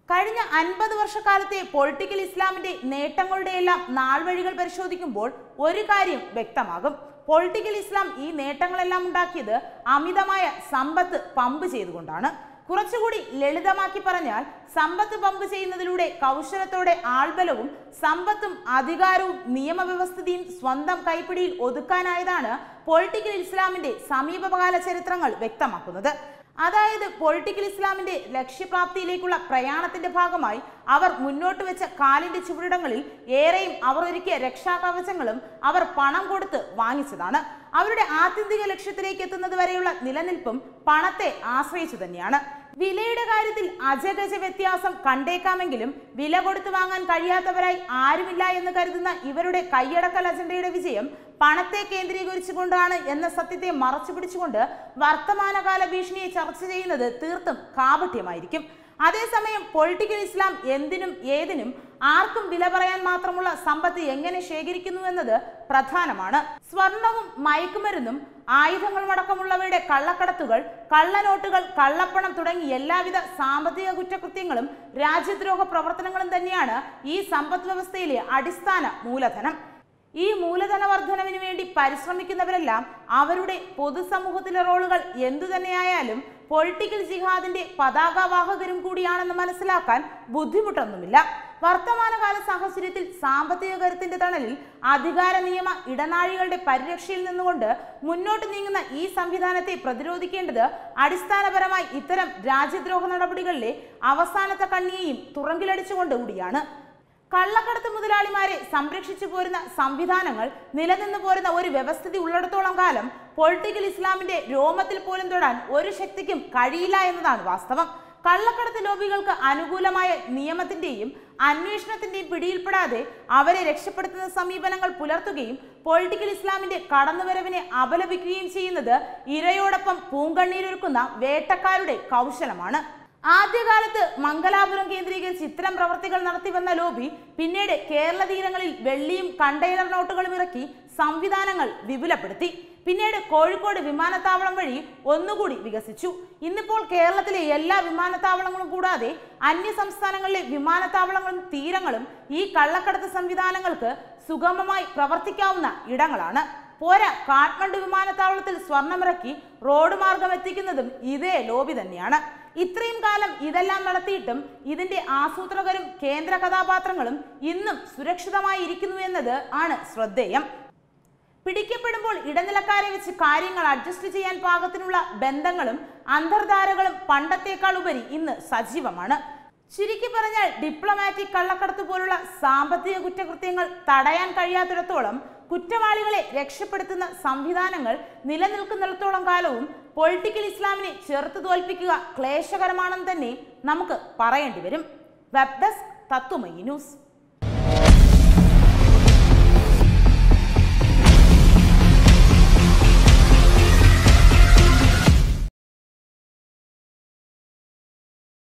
കഴിഞ്ഞ അൻപത് വർഷക്കാലത്തെ പൊളിറ്റിക്കൽ ഇസ്ലാമിന്റെ നേട്ടങ്ങളുടെയെല്ലാം നാൾവഴികൾ പരിശോധിക്കുമ്പോൾ ഒരു കാര്യം വ്യക്തമാകും പൊളിറ്റിക്കൽ ഇസ്ലാം ഈ നേട്ടങ്ങളെല്ലാം ഉണ്ടാക്കിയത് അമിതമായ സമ്പത്ത് പമ്പ് ചെയ്തുകൊണ്ടാണ് കുറച്ചുകൂടി ലളിതമാക്കി പറഞ്ഞാൽ സമ്പത്ത് പമ്പ് ചെയ്യുന്നതിലൂടെ കൗശലത്തോടെ ആൾബലവും സമ്പത്തും അധികാരവും നിയമവ്യവസ്ഥിതിയും സ്വന്തം കൈപ്പിടിയിൽ ഒതുക്കാനായതാണ് പൊളിറ്റിക്കൽ ഇസ്ലാമിന്റെ സമീപകാല ചരിത്രങ്ങൾ വ്യക്തമാക്കുന്നത് അതായത് പൊളിറ്റിക്കൽ ഇസ്ലാമിന്റെ ലക്ഷ്യപ്രാപ്തിയിലേക്കുള്ള പ്രയാണത്തിന്റെ ഭാഗമായി അവർ മുന്നോട്ട് വെച്ച കാലിന്റെ ചുവടിടങ്ങളിൽ ഏറെയും അവർ ഒരുക്കിയ രക്ഷാകവചങ്ങളും അവർ പണം കൊടുത്ത് വാങ്ങിച്ചതാണ് അവരുടെ ആത്യന്തിക ലക്ഷ്യത്തിലേക്ക് എത്തുന്നത് വരെയുള്ള നിലനിൽപ്പും പണത്തെ ആശ്രയിച്ചു തന്നെയാണ് വിലയുടെ കാര്യത്തിൽ അജഗജ വ്യത്യാസം കണ്ടേക്കാമെങ്കിലും വില കൊടുത്തു വാങ്ങാൻ കഴിയാത്തവരായി ആരുമില്ല എന്ന് കരുതുന്ന ഇവരുടെ കൈയടക്കൽ അജണ്ടയുടെ വിജയം പണത്തെ കേന്ദ്രീകരിച്ചുകൊണ്ടാണ് എന്ന സത്യത്തെ മറച്ചു പിടിച്ചുകൊണ്ട് വർത്തമാനകാല ഭീഷണിയെ ചർച്ച ചെയ്യുന്നത് തീർത്തും കാപട്യമായിരിക്കും അതേസമയം പൊളിറ്റിക്കൽ ഇസ്ലാം എന്തിനും ഏതിനും ആർക്കും വില പറയാൻ മാത്രമുള്ള സമ്പത്ത് എങ്ങനെ ശേഖരിക്കുന്നു എന്നത് പ്രധാനമാണ് സ്വർണവും മയക്കുമരുന്നും ആയുധങ്ങളും അടക്കമുള്ളവയുടെ കള്ളക്കടത്തുകൾ കള്ളനോട്ടുകൾ കള്ളപ്പണം തുടങ്ങി എല്ലാവിധ സാമ്പത്തിക കുറ്റകൃത്യങ്ങളും രാജ്യദ്രോഹ പ്രവർത്തനങ്ങളും തന്നെയാണ് ഈ സമ്പദ് വ്യവസ്ഥയിലെ അടിസ്ഥാന മൂലധനം ഈ മൂലധന വർധനവിന് വേണ്ടി പരിശ്രമിക്കുന്നവരെല്ലാം അവരുടെ പൊതുസമൂഹത്തിലെ റോളുകൾ എന്തു തന്നെയായാലും പൊളിറ്റിക്കൽ ജിഹാദിന്റെ പതാകവാഹകരും കൂടിയാണെന്ന് മനസ്സിലാക്കാൻ ബുദ്ധിമുട്ടൊന്നുമില്ല വർത്തമാനകാല സാഹചര്യത്തിൽ സാമ്പത്തിക കരുത്തിന്റെ തണലിൽ അധികാര നിയമ ഇടനാഴികളുടെ പരിരക്ഷയിൽ നിന്നുകൊണ്ട് മുന്നോട്ട് നീങ്ങുന്ന ഈ സംവിധാനത്തെ പ്രതിരോധിക്കേണ്ടത് അടിസ്ഥാനപരമായി ഇത്തരം രാജ്യദ്രോഹ നടപടികളിലെ അവസാനത്തെ കണ്ണിയെയും തുറങ്കിലടിച്ചുകൊണ്ട് കൂടിയാണ് കള്ളക്കടത്ത് മുതലാളിമാരെ സംരക്ഷിച്ചു പോരുന്ന സംവിധാനങ്ങൾ നിലനിന്നു പോരുന്ന ഒരു വ്യവസ്ഥിതി ഉള്ളിടത്തോളം കാലം പൊളിറ്റിക്കൽ ഇസ്ലാമിന്റെ രോമത്തിൽ പോലും തൊടാൻ ഒരു ശക്തിക്കും കഴിയില്ല എന്നതാണ് വാസ്തവം കള്ളക്കടത്ത് ലോബികൾക്ക് അനുകൂലമായ നിയമത്തിന്റെയും അന്വേഷണത്തിന്റെയും പിടിയിൽപ്പെടാതെ അവരെ രക്ഷപ്പെടുത്തുന്ന സമീപനങ്ങൾ പുലർത്തുകയും പൊളിറ്റിക്കൽ ഇസ്ലാമിന്റെ കടന്നുവരവിനെ അപലപിക്കുകയും ചെയ്യുന്നത് ഇരയോടൊപ്പം പൂങ്കണ്ണീരൊരുക്കുന്ന വേട്ടക്കാരുടെ കൗശലമാണ് ആദ്യകാലത്ത് മംഗലാപുരം കേന്ദ്രീകരിച്ച് ഇത്തരം പ്രവർത്തികൾ നടത്തിവന്ന ലോബി പിന്നീട് കേരള തീരങ്ങളിൽ വെള്ളിയും കണ്ടെയ്നർ നോട്ടുകളും ഇറക്കി സംവിധാനങ്ങൾ വിപുലപ്പെടുത്തി പിന്നീട് കോഴിക്കോട് വിമാനത്താവളം വഴി ഒന്നുകൂടി വികസിച്ചു ഇന്നിപ്പോൾ കേരളത്തിലെ എല്ലാ വിമാനത്താവളങ്ങളും കൂടാതെ അന്യ സംസ്ഥാനങ്ങളിലെ വിമാനത്താവളങ്ങളും തീരങ്ങളും ഈ കള്ളക്കടത്ത് സംവിധാനങ്ങൾക്ക് സുഗമമായി പ്രവർത്തിക്കാവുന്ന ഇടങ്ങളാണ് പോരാ കാഠ്മണ്ഡു വിമാനത്താവളത്തിൽ സ്വർണമിറക്കി റോഡ് മാർഗം എത്തിക്കുന്നതും ഇതേ ലോബി തന്നെയാണ് ഇത്രയും കാലം ഇതെല്ലാം നടത്തിയിട്ടും ഇതിന്റെ ആസൂത്രകരും കേന്ദ്ര കഥാപാത്രങ്ങളും ഇന്നും സുരക്ഷിതമായി ഇരിക്കുന്നു എന്നത് ആണ് ശ്രദ്ധേയം പിടിക്കപ്പെടുമ്പോൾ ഇടനിലക്കാരെ വെച്ച് കാര്യങ്ങൾ അഡ്ജസ്റ്റ് ചെയ്യാൻ പാകത്തിനുള്ള ബന്ധങ്ങളും അന്തർധാരകളും പണ്ടത്തേക്കാൾ ഉപരി ഇന്ന് സജീവമാണ് ചുരുക്കി പറഞ്ഞാൽ ഡിപ്ലോമാറ്റിക് കള്ളക്കടത്ത് പോലുള്ള സാമ്പത്തിക കുറ്റകൃത്യങ്ങൾ തടയാൻ കഴിയാത്തിടത്തോളം കുറ്റവാളികളെ രക്ഷപ്പെടുത്തുന്ന സംവിധാനങ്ങൾ നിലനിൽക്കുന്നിടത്തോളം കാലവും പൊളിറ്റിക്കൽ ഇസ്ലാമിനെ ചെറുത്തു തോൽപ്പിക്കുക ക്ലേശകരമാണെന്ന് തന്നെ നമുക്ക് പറയേണ്ടി വരും വെബ് ഡെസ്ക് തത്വമയി ന്യൂസ്